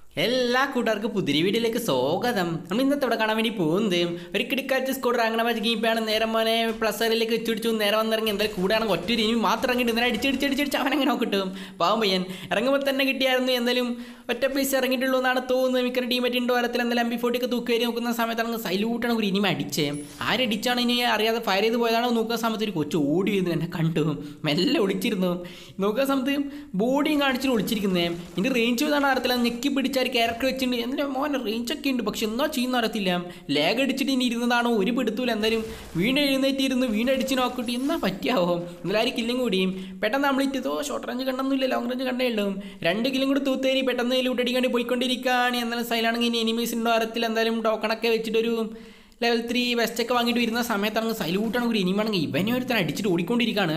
എല്ലാ കൂട്ടുകാർക്കും പുതിരി വീഡിയോയിലേക്ക് സ്വാഗതം നമ്മൾ ഇന്നത്തെ ഇവിടെ കാണാൻ വേണ്ടി പോകുന്നത് ഒരു കിടക്കാച്ച് സ്കോഡർ അങ്ങനെ വെച്ച് ഗീപ്പാണ് നേരെ മോനെ പ്ലസ് അതിലേക്ക് വെച്ചിടിച്ചു നേരെ വന്നിറങ്ങി എന്തായാലും കൂടെയാണെങ്കിൽ ഒറ്റ ഇനി മാത്രം ഇറങ്ങിയിട്ട് നേരെ അടിച്ചടിച്ചടിച്ചടിച്ച് അവൻ അങ്ങനെ കിട്ടും പാവം പയ്യൻ ഇറങ്ങുമ്പോൾ തന്നെ കിട്ടിയായിരുന്നു എന്തായാലും ഒറ്റ പീസ് ഇറങ്ങിയിട്ടുള്ളൂ എന്നാണ് തോന്നുന്നത് മിക്ക ടീമേറ്റ് ഉണ്ടോ വരത്തിൽ എന്തായാലും എം ബി ഫോർട്ടി ഒക്കെ തൂക്കേരി നോക്കുന്ന സമയത്താണ് സൈലൂട്ടാണ് ഒരു ഇനിമ അടിച്ചേ ആരടിച്ചാണ് ഇനി അറിയാതെ ഫയർ ചെയ്ത് പോയതാണോ നോക്കുന്ന സമയത്ത് ഒരു കൊച്ചു ഓടി വരുന്നു എന്നെ കണ്ടു മെല്ലെ ഒളിച്ചിരുന്നു നോക്കുന്ന സമയത്ത് ബോഡിയും കാണിച്ചിട്ട് ഒളിച്ചിരിക്കുന്നേ ഇതിൻ്റെ റേഞ്ച് ഏതാണ് അറിയത്തില്ല ഞെക്കി പിടിച്ച ഒരു ക്യാരക്ടർ വെച്ചിട്ടുണ്ട് എൻ്റെ മോനെ റേഞ്ച് ഒക്കെ ഉണ്ട് പക്ഷെ എന്നാ ചെയ്യുന്ന അറിയത്തില്ല ലാഗ് അടിച്ചിട്ട് ഇനി ഇരുന്നതാണോ ഒരു പിടുത്തൂല എന്തായാലും വീണ് എഴുന്നേറ്റിരുന്നു വീണടിച്ച് നോക്കിയിട്ട് എന്നാ പറ്റിയാവോ എന്നാലും ആരും കില്ലും കൂടിയും പെട്ടെന്ന് നമ്മളിട്ട് ഇതോ ഷോർട്ട് റേഞ്ച് കണ്ടൊന്നുമില്ല ലോങ് റേഞ്ച് കണ്ടേ ഉള്ളൂ രണ്ട് കില്ലും കൂടി തൂത്തേരി പെട്ടെന്ന് ലൂട്ടടിക്കാണ്ട് പോയിക്കൊണ്ടിരിക്കുകയാണ് എന്നാലും സൈലാണെങ്കിൽ ഇനി എനിമീസ് ഉണ്ടോ അറിയത്തില്ല എന്തായാലും ടോക്കണൊക്കെ വെച്ചിട്ടൊരു ലെവൽ ത്രീ വെസ്റ്റൊക്കെ വാങ്ങിയിട്ട് വരുന്ന സമയത്താണെങ്കിൽ സൈലൂട്ടാണെങ്കിൽ ഒരു ഇനിമാണെങ്കിൽ ഇവനെ ഒരുത്തൻ അടിച്ചിട്ട് ഓടിക്കൊണ്ടിരിക്കുകയാണ്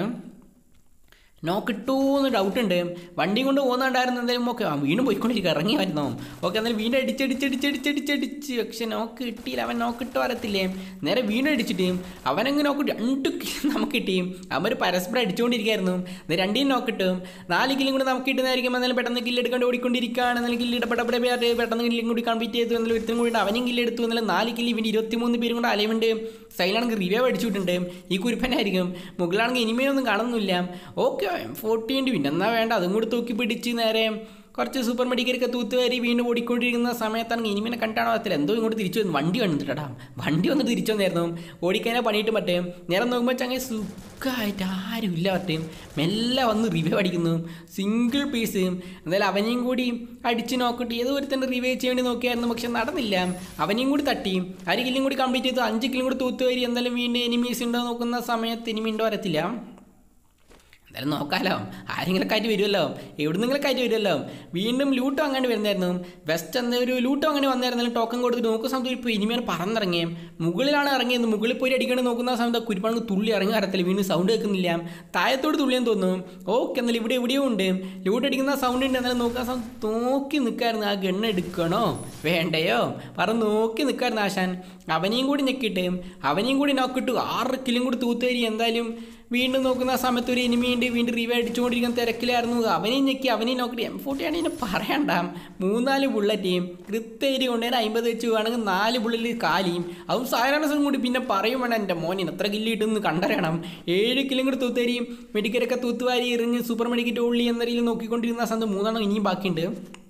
നോ കിട്ടുമെന്ന് ഡൗട്ട് ഉണ്ട് വണ്ടി കൊണ്ട് പോകുന്നുണ്ടായിരുന്നു എന്തായാലും ഓക്കെ വീണ്ടും പോയിക്കൊണ്ടിരിക്കുക ഇറങ്ങി വരുന്നോ ഓക്കെ എന്നാലും വീണ്ടും അടിച്ചടിച്ചടിച്ചടിച്ചടിച്ചടിച്ച് പക്ഷെ നോക്ക് കിട്ടിയില്ല അവൻ നോക്ക് കിട്ടു വരത്തില്ലേ നേരെ വീണ്ടും അടിച്ചിട്ട് അവനങ്ങ് നോക്ക് രണ്ട് കില്ല് നമുക്ക് കിട്ടി അവൻ ഒരു പരസ്പരം അടിച്ചുകൊണ്ടിരിക്കുകയായിരുന്നു ഇത് രണ്ടിനും നോക്ക് കിട്ടും നാല് കില്ലും കൂടി നമുക്ക് കിട്ടുന്നതായിരിക്കും എന്നാലും പെട്ടെന്ന് കില്ല് എടുക്കാണ്ട് ഓടിക്കൊണ്ടിരിക്കുകയാണ് എന്നാലും കില്ല് ഇടപെടപെടെ പെട്ടെന്ന് കില്ലും കൂടി കംപ്ലീറ്റ് ചെയ്തു എന്നാലും ഒരുത്തും കൂടി അവനും കില്ല് എടുത്തു എന്നാലും നാല് കില്ല് ഇവൻ്റെ ഇരുപത്തിമൂന്ന് പേരും കൂടെ അലവുണ്ട് സൈലാണെങ്കിൽ റിവ്യൂ അടിച്ചിട്ടുണ്ട് ഈ കുരുപ്പനായിരിക്കും മുകളിലാണെങ്കിൽ ഇനിമയൊന്നും കാണുന്നില്ല ഓക്കെ ഫോർട്ടി ഉണ്ട് പിന്നെ എന്നാ വേണ്ട അതും കൂടി തൂക്കി പിടിച്ച് നേരെ കുറച്ച് സൂപ്പർ മെഡിക്കലൊക്കെ തൂത്തുവാരി വീണ്ടും ഓടിക്കൊണ്ടിരിക്കുന്ന സമയത്താണ് ഇനിമിനെ കണ്ടാണോ അറിയത്തില്ല എന്തോ ഇങ്ങോട്ട് തിരിച്ചു വന്നു വണ്ടി വന്നിട്ടാ വണ്ടി വന്നിട്ട് തിരിച്ചു വന്നായിരുന്നു ഓടിക്കാനാ പണിയിട്ട് പറ്റേ നേരെ നോക്കുമ്പോൾ ചങ്ങനെ സുഖമായിട്ട് ആരുമില്ല പറ്റേ മെല്ലെ വന്ന് റിവ്യൂ അടിക്കുന്നു സിംഗിൾ പീസ് എന്തായാലും അവനെയും കൂടി അടിച്ച് നോക്കിയിട്ട് ഏതോ ഒരു തന്നെ റിവ്യൂ ചെയ്യാൻ വേണ്ടി നോക്കിയായിരുന്നു പക്ഷെ നടന്നില്ല അവനെയും കൂടി തട്ടി അര കില്ലും കൂടി കംപ്ലീറ്റ് ചെയ്തു അഞ്ച് കില്ലും കൂടി തൂത്തുവാരി എന്തായാലും വീണ്ടും എനിമീസ് ഉണ്ടോ നോക്കുന്ന സമയത്ത് ഇനിമി ഉണ്ടോ വരത്തില്ല എന്തായാലും നോക്കാമല്ലോ ആരെങ്കിലും ആയിട്ട് വരുമല്ലോ എവിടെ നിന്നെങ്കിലും ആയിട്ട് വരുമല്ലോ വീണ്ടും ലൂട്ട് വാങ്ങാണ്ട് വരുന്നായിരുന്നു വെസ്റ്റ് എന്താ ഒരു ലൂട്ട് വാങ്ങാണ്ട് വന്നായിരുന്നാലും ടോക്കൺ കൊടുത്തിട്ട് നോക്കുന്ന സമയത്ത് ഇപ്പോൾ ഇനിമയാണ് പറന്നിറങ്ങിയേ മുകളിലാണ് ഇറങ്ങിയത് മുകളിൽ പോയി അടിക്കേണ്ടി നോക്കുന്ന സമയത്ത് കുരുപ്പാണ് തുള്ളി ഇറങ്ങി വരത്തില്ല വീണ്ടും സൗണ്ട് കേൾക്കുന്നില്ല താഴത്തോട് തുള്ളിയെന്ന് തോന്നുന്നു ഓക്കെ എന്നാലും ഇവിടെ എവിടെയോ ഉണ്ട് ലൂട്ട് അടിക്കുന്ന സൗണ്ട് ഉണ്ട് എന്നാലും നോക്കുന്ന സമയത്ത് നോക്കി നിൽക്കായിരുന്നു ആ ഗണ്ണ് എടുക്കണോ വേണ്ടയോ പറഞ്ഞ് നോക്കി നിൽക്കായിരുന്നു ആശാൻ അവനെയും കൂടി ഞെക്കിയിട്ട് അവനെയും കൂടി നോക്കിട്ടു ആറ് കിലും കൂടി തൂത്തേരി എന്തായാലും വീണ്ടും നോക്കുന്ന സമയത്ത് ഒരു എനിമിയുണ്ട് വീണ്ടും റിവൈ അടിച്ചുകൊണ്ടിരിക്കുന്ന തിരക്കിലായിരുന്നു അവനെയും ഞെക്കി അവനെയും നോക്കിയിട്ട് എം ഫോർട്ടി ആണെങ്കിൽ പറയണ്ട മൂന്നാല് ബുള്ളറ്റേയും കൃത്യരി കൊണ്ടുതന്നെ അമ്പത് വെച്ച് വേണമെങ്കിൽ നാല് ബുള്ളറ്റ് കാലിയും അതും സാധാരണ കൂടി പിന്നെ പറയും വേണം എൻ്റെ മോനിന് എത്ര കില്ല് കിട്ടുമെന്ന് കണ്ടറിയണം ഏഴ് കില്ലും കൂടി തൂത്തേരിയും മെഡിക്കലൊക്കെ തൂത്തുവാരി എറിഞ്ഞ് സൂപ്പർ മെഡിക്കറ്റ് ഉള്ളി എന്ന രീതിയിൽ നോക്കിക്കൊണ്ടിരുന്ന സമയത്ത് മൂന്നെണ്ണം ഇനിയും ബാക്കിയുണ്ട്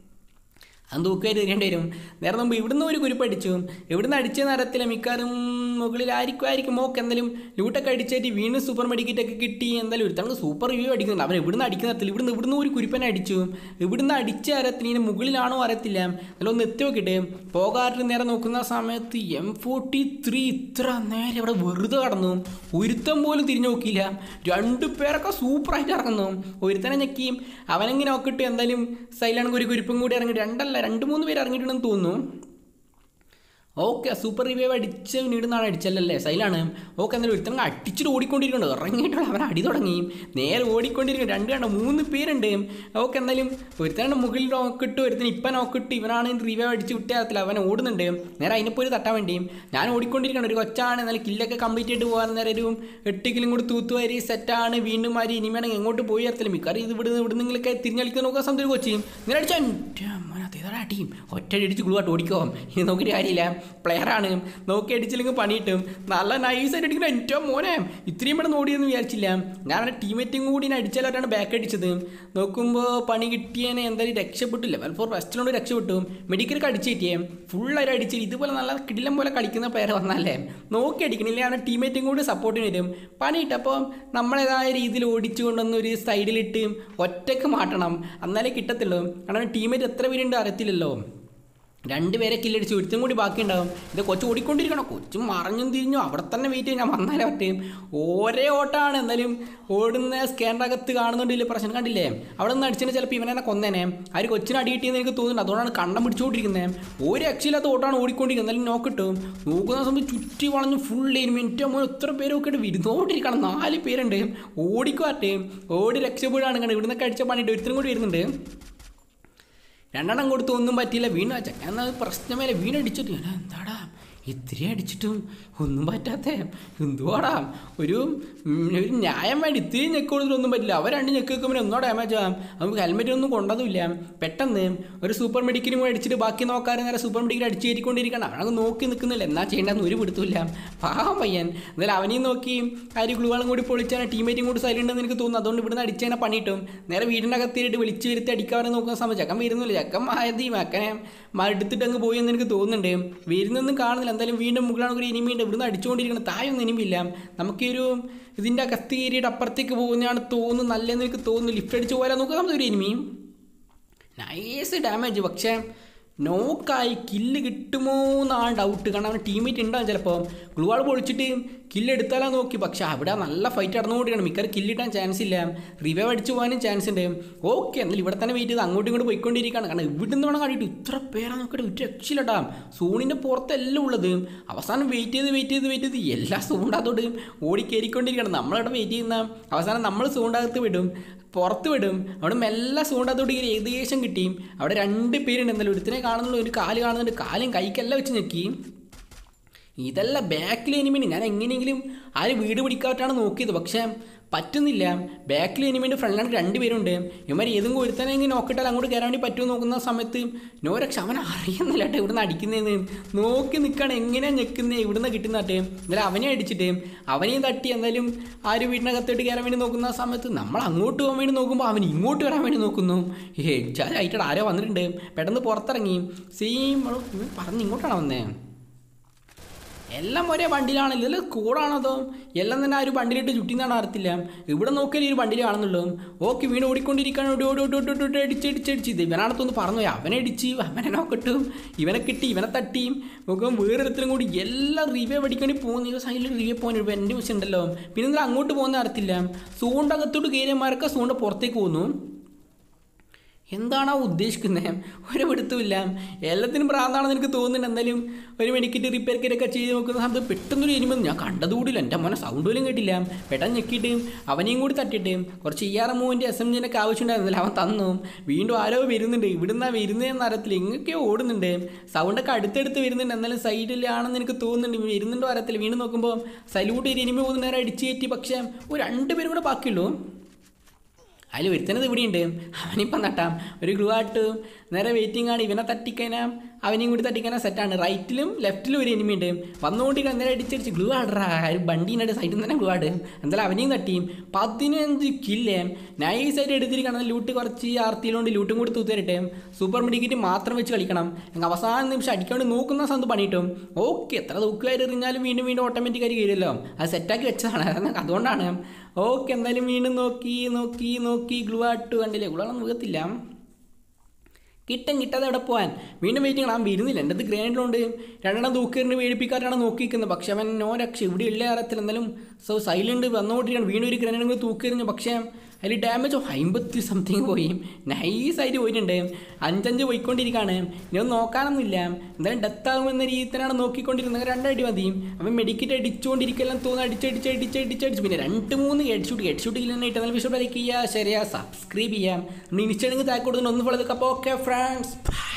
അത് തൂക്കായിട്ട് തരേണ്ടി വരും നേരെ മുമ്പ് ഇവിടുന്ന് ഒരു കുരിപ്പ് അടിച്ചു ഇവിടുന്ന് അടിച്ച നേരത്തില്ല മിക്കാറും മുകളിൽ ആയിരിക്കും ആയിരിക്കും മോക്ക് എന്തായാലും ലൂട്ടൊക്കെ അടിച്ചിട്ട് വീണ്ടും സൂപ്പർ മെഡിക്കറ്റ് ഒക്കെ കിട്ടി എന്തായാലും ഒരുത്തണക്ക് സൂപ്പർ റിവ്യൂ അടിക്കുന്നുണ്ട് അവൻ ഇവിടുന്ന് അടിക്കുന്ന നേരത്തിൽ ഇവിടുന്ന് ഇവിടുന്ന് ഒരു കുരിപ്പനെ അടിച്ചു ഇവിടുന്ന് അടിച്ച നേരത്തിൽ ഇനി മുകളിലാണോ അറിയത്തില്ല അല്ല ഒന്ന് എത്തി നോക്കിയിട്ട് പോകാറിന് നേരെ നോക്കുന്ന സമയത്ത് എം ഫോർട്ടി ത്രീ ഇത്ര നേരെ ഇവിടെ വെറുതെ കടന്നു ഒരുത്തം പോലും തിരിഞ്ഞു നോക്കിയില്ല രണ്ടു പേരൊക്കെ സൂപ്പറായിട്ട് ഇറങ്ങുന്നു ഒരുത്തനെ ഞെക്കിയും അവനെങ്ങനെ നോക്കിയിട്ട് എന്തായാലും സൈലാണെങ്കിൽ ഒരു കുരിപ്പും കൂടി ഇറങ്ങി രണ്ടല്ല രണ്ട് മൂന്ന് പേര് ഇറങ്ങിയിട്ടുണ്ടെന്ന് തോന്നുന്നു ഓക്കെ സൂപ്പർ റിവൈവ് അടിച്ച് നീടുന്നാണ് അടിച്ചല്ലേ സൈലാണ് ഓക്കെ എന്നാലും ഒരുത്തങ്ങൾ അടിച്ചിട്ട് ഓടിക്കൊണ്ടിരിക്കുന്നുണ്ട് ഇറങ്ങിയിട്ടുള്ള അവൻ അടി തുടങ്ങി നേരെ ഓടിക്കൊണ്ടിരിക്കും രണ്ട് കണ്ട മൂന്ന് പേരുണ്ട് ഓക്കെ എന്തായാലും ഒരുത്തനാണ് മുകളിൽ നോക്കിട്ട് ഒരുത്തൻ ഇപ്പം നോക്കിട്ട് ഇവനാണ് റിവൈവ് അടിച്ച് വിട്ടാത്തില്ല അവൻ ഓടുന്നുണ്ട് നേരെ അതിനെപ്പോയി തട്ടാൻ വേണ്ടി ഞാൻ ഓടിക്കൊണ്ടിരിക്കണം ഒരു കൊച്ചാണ് എന്നാലും കില്ലൊക്കെ കംപ്ലീറ്റ് ചെയ്തിട്ട് പോകാൻ നേരെ ഒരു എട്ട് കിലും കൂടി തൂത്തുവാരി സെറ്റാണ് വീണ്ടും മാറി ഇനിമേണെങ്കിൽ എങ്ങോട്ട് പോയി അറിയത്തില്ല മിക്കവാറും ഇത് ഇവിടുന്ന് ഇവിടെ നിങ്ങളൊക്കെ തിരിഞ്ഞളിക്കാൻ നോക്കാൻ സമയത്ത് കൊച്ചി നേരെ അടിച്ചാൽ ഏതാ ടീം ഒറ്റ അടിച്ച് ഗുളുവാട്ട് ഓടിക്കോ ഇനി നോക്കിയിട്ട് കാര്യമില്ല പ്ലെയറാണ് നോക്കി അടിച്ചില്ലെങ്കിൽ പണിയിട്ടും നല്ല നൈസായിട്ട് അടിക്കുന്ന എൻ്റെ മോനെ ഇത്രയും പെട്ടെന്ന് ഓടിയെന്ന് വിചാരിച്ചില്ല ഞാൻ അവൻ്റെ ടീമേറ്റും കൂടി അടിച്ചാലോട്ടാണ് ബാക്ക് അടിച്ചത് നോക്കുമ്പോൾ പണി കിട്ടിയതിനെ എന്തായാലും രക്ഷപ്പെട്ടു ലെവൽ ഫോർ വെസ്റ്റിലോട് രക്ഷപ്പെട്ടു മെഡിക്കലൊക്കെ അടിച്ച് കിട്ടിയേ ഫുള്ളായിട്ട് അടിച്ച് ഇതുപോലെ നല്ല കിടിലം പോലെ കളിക്കുന്ന പേര് വന്നാലേ നോക്കി അടിക്കണില്ല അവൻ്റെ ടീമേറ്റും കൂടി സപ്പോർട്ടിന് വരും പണിയിട്ട് അപ്പോൾ നമ്മളേതായ രീതിയിൽ ഓടിച്ചു കൊണ്ടുവന്ന് ഒരു സൈഡിലിട്ട് ഒറ്റക്ക് മാറ്റണം എന്നാലേ കിട്ടത്തുള്ളൂ കാരണം ടീമേറ്റ് എത്ര പേരുണ്ട് അറിയത്തില്ലല്ലോ രണ്ടുപേരെ കില്ലടിച്ച് ഒരുത്തും കൂടി ബാക്കിയുണ്ടാവും ഇത് കൊച്ചു ഓടിക്കൊണ്ടിരിക്കണം കൊച്ചു മറഞ്ഞും തിരിഞ്ഞു അവിടെ തന്നെ വെയിറ്റ് ചെയ്യാൻ വന്നാലേ പറ്റും ഒരേ ഓട്ടമാണ് എന്തായാലും ഓടുന്ന സ്കാനറിൻ്റെ അകത്ത് കാണുന്നുണ്ടില്ല പ്രശ്നം കണ്ടില്ലേ അവിടെ നിന്ന് അടിച്ചതിന് ചിലപ്പോൾ ഇവനെ കൊന്നേനെ ആ ഒരു കൊച്ചിനെ അടി കിട്ടിയെന്ന് എനിക്ക് തോന്നുന്നുണ്ട് അതുകൊണ്ടാണ് കണ്ണം പിടിച്ചുകൊണ്ടിരിക്കുന്നത് ഒരു രക്ഷയില്ലാത്ത ഓട്ടമാണ് ഓടിക്കൊണ്ടിരിക്കുന്നത് എന്തായാലും നോക്കിട്ടു നോക്കുന്ന സമയത്ത് ചുറ്റി വളഞ്ഞ് ഫുൾ മിനിറ്റ് മോൻ എത്ര പേരൊക്കെ ആയിട്ട് വിരുന്നോണ്ടിരിക്കണം നാല് പേരുണ്ട് ഓടിക്കുവാട്ടെ ഓടി രക്ഷപ്പെടാണ് കണ്ട് ഇവിടുന്ന് അടിച്ച പണിയിട്ട് ഒരുത്തരും കൂടി വരുന്നുണ്ട് രണ്ടെണ്ണം കൊടുത്ത് ഒന്നും പറ്റിയില്ല വീണ് വെച്ച എന്നാൽ പ്രശ്നമേലെ വീണടിച്ചിട്ട് ഞാൻ എന്താടാ ഇത്തിരി അടിച്ചിട്ടും ഒന്നും പറ്റാത്ത എന്തുവാടാ ഒരു ഉം, ഒരു ന്യായം വേണ്ടി ഇത്തിരി ഞെക്ക് കൊടുത്തിട്ടൊന്നും പറ്റില്ല അവർ രണ്ട് ഞെക്ക് വെക്കുമ്പോൾ ഒന്നോ ഡാമേജ് ആവാം നമുക്ക് ഹെൽമെറ്റ് ഒന്നും കൊണ്ടതുമില്ല പെട്ടെന്ന് ഒരു സൂപ്പർ മെഡിക്കലും കൂടെ അടിച്ചിട്ട് ബാക്കി നോക്കാതെ നേരെ സൂപ്പർ മെഡിക്കൽ അടിച്ചു കയറ്റിക്കൊണ്ടിരിക്കണം അവനങ്ങ് നോക്കി നിൽക്കുന്നില്ല എന്നാ ചെയ്യേണ്ടെന്ന് ഒരു പിടുത്തില്ല പാവം പയ്യൻ എന്നാലും അവനെയും നോക്കി ആ ഒരു ഗ്ലൂവാളും കൂടി പൊളിച്ചാൽ ടീമേറ്റും കൂടി സൈലൻ്റ് എന്ന് എനിക്ക് തോന്നുന്നു അതുകൊണ്ട് ഇവിടുന്ന് അടിച്ചതിനെ പണിയിട്ടും നേരെ വീടിൻ്റെ അകത്തിയിട്ട് വിളിച്ച് വരുത്തി അടിക്കാതെ നോക്കുന്ന സമയം ചക്കൻ വരുന്നില്ല ചക്കൻ ആയതി മക്കനെ എടുത്തിട്ട് അങ്ങ് പോയി എന്ന് എനിക്ക് തോന്നുന്നുണ്ട് വരുന്നൊന്നും കാണുന്നില്ല എന്തായാലും വീണ്ടും മുകളിലാണ് ഒരു ഇനിമിയുണ്ട് ഇവിടുന്ന് അടിച്ചുകൊണ്ടിരിക്കണം തായൊന്നും ഇനിമില്ല നമുക്ക് ഈ ഒരു ഇതിൻ്റെ അകത്ത് കയറിയിട്ട് അപ്പുറത്തേക്ക് പോകുന്നതാണ് തോന്നുന്നു നല്ലതെന്ന് എനിക്ക് തോന്നുന്നു ലിഫ്റ്റ് അടിച്ച് പോരാൻ നോക്കുക നമുക്ക് ഒരു ഇനിമിയും നൈസ് ഡാമേജ് പക്ഷേ നോക്കായി കില്ല് കിട്ടുമോ എന്നാണ് ഡൗട്ട് കാരണം അവന് ടീമേറ്റ് ഉണ്ടാവും ചിലപ്പോൾ ഗ്ലൂവാൾ പൊളിച്ചിട്ട് കില്ല് എടുത്താലാ നോക്കി പക്ഷെ അവിടെ നല്ല ഫൈറ്റ് നടന്നുകൊണ്ടിരിക്കണം മിക്കവാറും കില്ലിട്ടാൻ ചാൻസ് ഇല്ല റിവൈവ് അടിച്ചു പോകാനും ചാൻസ് ഉണ്ട് ഓക്കെ എന്നാലും ഇവിടെ തന്നെ വെയിറ്റ് ചെയ്ത് അങ്ങോട്ടും ഇങ്ങോട്ട് പോയിക്കൊണ്ടിരിക്കുകയാണ് കാരണം ഇവിടെ നിന്ന് വേണം കാണിയിട്ട് ഇത്ര പേരാ നോക്കിയിട്ട് ഒരു രക്ഷയില്ലട്ടാ സൂണിൻ്റെ പുറത്തെല്ലാം ഉള്ളത് അവസാനം വെയിറ്റ് ചെയ്ത് വെയിറ്റ് ചെയ്ത് വെയിറ്റ് ചെയ്ത് എല്ലാ സൂണ്ടാത്തോട്ട് ഓടി കയറിക്കൊണ്ടിരിക്കണം നമ്മളിവിടെ വെയിറ്റ് ചെയ്യുന്ന അവസാനം നമ്മൾ സൂണ്ടകത്ത് വിടും പുറത്ത് വിടും അവിടെ മെല്ലെ സൂണ്ടത്തോട്ട് ഇങ്ങനെ ഏകദേശം കിട്ടി അവിടെ രണ്ട് പേരുണ്ട് എന്തായാലും ഒരുത്തിനെ കാണുന്നുള്ളൂ ഒരു കാല് കാണുന്നുണ്ട് കാലും കൈക്കെല്ലാം വെച്ച് ഞെക്കി ഇതല്ല ബാക്കിൽ എനിമിന് ഞാൻ എങ്ങനെയെങ്കിലും ആര് വീട് പിടിക്കാറ്റാണ് നോക്കിയത് പക്ഷേ പറ്റുന്നില്ല ബാക്കിൽ എനിമിൻ്റെ ഫ്രണ്ടിലാണ് രണ്ട് പേരുണ്ട് ഇവന്മാർ ഏതും ഒരുത്തനെ ഇങ്ങനെ നോക്കിയിട്ടാൽ അങ്ങോട്ട് കയറാൻ വേണ്ടി പറ്റുമോ നോക്കുന്ന സമയത്ത് നോരക്ഷ അവൻ അറിയുന്നില്ല കേട്ടോ ഇവിടുന്ന് അടിക്കുന്നതെന്ന് നോക്കി നിൽക്കുകയാണ് എങ്ങനെയാണ് ഞെക്കുന്നത് ഇവിടുന്ന് കിട്ടുന്നട്ടെ എന്നാലും അവനെ അടിച്ചിട്ട് അവനെയും തട്ടി എന്തായാലും ആ ഒരു വീടിനകത്തോട്ട് കയറാൻ വേണ്ടി നോക്കുന്ന സമയത്ത് നമ്മൾ അങ്ങോട്ട് പോകാൻ വേണ്ടി നോക്കുമ്പോൾ അവൻ ഇങ്ങോട്ട് വരാൻ വേണ്ടി നോക്കുന്നു ഹെഡ്ജാലായിട്ടാണ് ആരോ വന്നിട്ടുണ്ട് പെട്ടെന്ന് പുറത്തിറങ്ങി സെയിം പറഞ്ഞ് ഇങ്ങോട്ടാണ് വന്നത് എല്ലാം ഒരേ വണ്ടിയിലാണല്ലോ ഇതെല്ലാം കൂടാണോ അതോ എല്ലാം തന്നെ ആ ഒരു വണ്ടിയിലിട്ട് ചുറ്റിന്നാണ് അറിയത്തില്ല ഇവിടെ നോക്കിയാൽ ഈ ഒരു വണ്ടിയിൽ കാണുന്നുള്ളൂ ഓക്കെ വീണ് ഓടിക്കൊണ്ടിരിക്കുകയാണ് ഓടി ഓടി ഓടി ഓടി ഓടി ഓടി അടിച്ച് അടിച്ച് അടിച്ച് ഇത് ഇവനാണത്തൊന്ന് പറഞ്ഞു പോയി. അവനെ അടിച്ച് അവനെ നോക്കട്ടും ഇവനെ കിട്ടി ഇവനെ തട്ടിയും നോക്കുമ്പോൾ വേറൊരുത്തരും കൂടി എല്ലാം റിവ്യൂ പഠിക്കേണ്ടി പോകുന്ന ഈ സൈഡിൽ റിവ്യൂ പോകാൻ ഒരു എൻ്റെ വിഷയം ഉണ്ടല്ലോ പിന്നെ എന്നാൽ അങ്ങോട്ട് പോകുന്ന അറിയത്തില്ല സൂണ്ട അകത്തോട്ട് കയറിയമാരൊക്കെ സൂണ്ട പുറത്തേക്ക് പോകുന്നു എന്താണോ ഉദ്ദേശിക്കുന്നത് ഒരു പിടുത്തമില്ല എല്ലാത്തിനും ഭ്രാന്താണെന്ന് എനിക്ക് തോന്നുന്നുണ്ട് എന്തായാലും ഒരു മെഡിക്കറ്റ് റിപ്പയർ കിറ്റൊക്കെ ചെയ്ത് നോക്കുന്ന സമയത്ത് പെട്ടെന്നൊരു എനിമ ഞാൻ കണ്ടതുകൂടില്ല എൻ്റെ മോനെ സൗണ്ട് പോലും കേട്ടില്ല പെട്ടെന്ന് ഞെക്കിയിട്ട് അവനെയും കൂടി തട്ടിയിട്ട് കുറച്ച് ഇ ആർ മൂവിൻ്റെ എസ് എം ജിനൊക്കെ ആവശ്യമുണ്ടായിരുന്നില്ല അവൻ തന്നു വീണ്ടും ആരോ വരുന്നുണ്ട് ഇവിടുന്ന് വരുന്നതെന്ന് അറിയത്തില്ല ഇങ്ങൊക്കെയോ ഓടുന്നുണ്ട് സൗണ്ടൊക്കെ അടുത്തടുത്ത് വരുന്നുണ്ട് എന്നാലും സൈഡിലാണെന്ന് എനിക്ക് തോന്നുന്നുണ്ട് വരുന്നുണ്ടോ അറിയത്തില്ല വീണ്ടും നോക്കുമ്പോൾ സല്യൂട്ട് ഒരു എനിമ പോകുന്ന നേരം അടിച്ച് കയറ്റി പക്ഷേ ഒരു രണ്ട് പേരും കൂടെ ബാക്കിയുള്ളൂ അതിൽ ഒരുത്തനത് ഇവിടെയുണ്ട് അവനിപ്പം നട്ടാം ഒരു ഗ്ലൂ ആട്ട് നേരെ വെയിറ്റിംഗ് ആണ് ഇവനെ തട്ടിക്കഴിഞ്ഞാൽ അവനെയും കൂടി തട്ടിക്കാനാ സെറ്റാണ് റൈറ്റിലും ലെഫ്റ്റിലും ഒരു എനിമി ഉണ്ട് വന്നുകൊണ്ടിരിക്കാൻ നേരെ അടിച്ചടിച്ച് ഗ്ലൂ ആടറാ ഒരു വണ്ടീൻ്റെ സൈഡിൽ നിന്ന് തന്നെ ഗ്ലൂ ആട് എന്തായാലും അവനെയും തട്ടി പതിനഞ്ച് കില്ലേ നൈസായിട്ട് എടുത്തിരിക്കണം ലൂട്ട് കുറച്ച് ആർത്തിയിലുണ്ട് ലൂട്ടും കൂടി തൂത്തരട്ടെ സൂപ്പർ മെഡിക്കറ്റ് മാത്രം വെച്ച് കളിക്കണം ഞങ്ങൾ അവസാന നിമിഷം അടിക്കാണ്ട് നോക്കുന്ന സമയത്ത് പണിയിട്ടും ഓക്കെ എത്ര തൂക്കുകാർ എറിഞ്ഞാലും വീണ്ടും വീണ്ടും ഓട്ടോമാറ്റിക്കായി കയറിയല്ലോ അത് സെറ്റാക്കി വെച്ചതാണ് അതാണ് അതുകൊണ്ടാണ് ഓക്കെ എന്തായാലും വീണ്ടും നോക്കി നോക്കി നോക്കി ഗ്ലൂ ആട്ട് കണ്ടില്ലേ ഗ്ലൂളൊന്നും മുഖത്തില്ല കിട്ടും കിട്ടാതെ എവിടെ പോകാൻ വീണ്ടും വെയിറ്റിംഗ് അവൻ വരുന്നില്ല എൻ്റെ അത് ഗ്രൈൻഡിലുണ്ട് രണ്ടെണ്ണം തൂക്കേറിന് വേടിപ്പിക്കാനാണ് നോക്കിയിരിക്കുന്നത് പക്ഷെ അവൻ നോ രക്ഷ ഇവിടെ ഇല്ല അറിയത്തില്ല എന്നാലും സോ സൈലൻറ്റ് വന്നുകൊണ്ടിരിക്കുകയാണ് വീണ്ടും ഒരു ഗ്രൈൻഡ് തൂക്കെറിഞ്ഞു പക്ഷേ അതിൽ ഡാമേജ് അമ്പത്തി സംതിങ് പോയി നൈസായിട്ട് പോയിട്ടുണ്ട് അഞ്ചഞ്ച് പോയിക്കൊണ്ടിരിക്കുകയാണ് ഇനി ഒന്നും നോക്കാനൊന്നുമില്ല എന്തായാലും ഡെത്ത് ആകുമെന്ന രീതിയിൽ തന്നെയാണ് നോക്കിക്കൊണ്ടിരുന്നത് രണ്ടടി മതി അവൻ മെഡിക്കറ്റ് അടിച്ചുകൊണ്ടിരിക്കെല്ലാം തോന്നുന്നു അടിച്ചടിച്ച് അടിച്ച് അടിച്ചടിച്ച് പിന്നെ രണ്ട് മൂന്ന് ഹെഡ് ഷൂട്ട് ഹെഡ് ഷൂട്ട് ഇല്ലെന്ന് ഇട്ട് നല്ല വിഷയം ലൈക്ക് ചെയ്യുക ശരിയാ സബ്സ്ക്രൈബ് ചെയ്യാം ഇനി ഇഷ്ടമെങ്കിൽ താഴെ കൊടുക്കുന്നു ഒന്ന് ഫോളോ അപ്പോൾ ഓക്കെ ഫ്രണ്ട്സ്